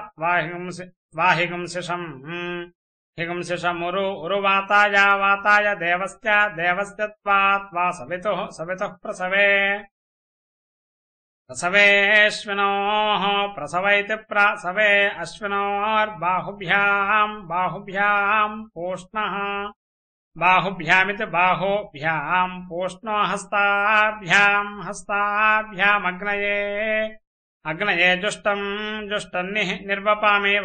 వాహిగుంసిషం హిగుంసిషమురు ఉరువాతాయ వాతాయ దేవస్య దేవస్య త్వా సవితుః సవితుః ప్రసవే ప్రసవేऽश्विनोः प्रसव इति प्रसवे अश्विनोर्बाहुभ्याम् बाहुभ्याम् पूष्णः बाहुभ्यामिति बाहुभ्याम् पूष्णो हस्ताभ्याम् हस्ताभ्यामग्नये अग्नये जुष्टम् जुष्टन्निः निर्वपामि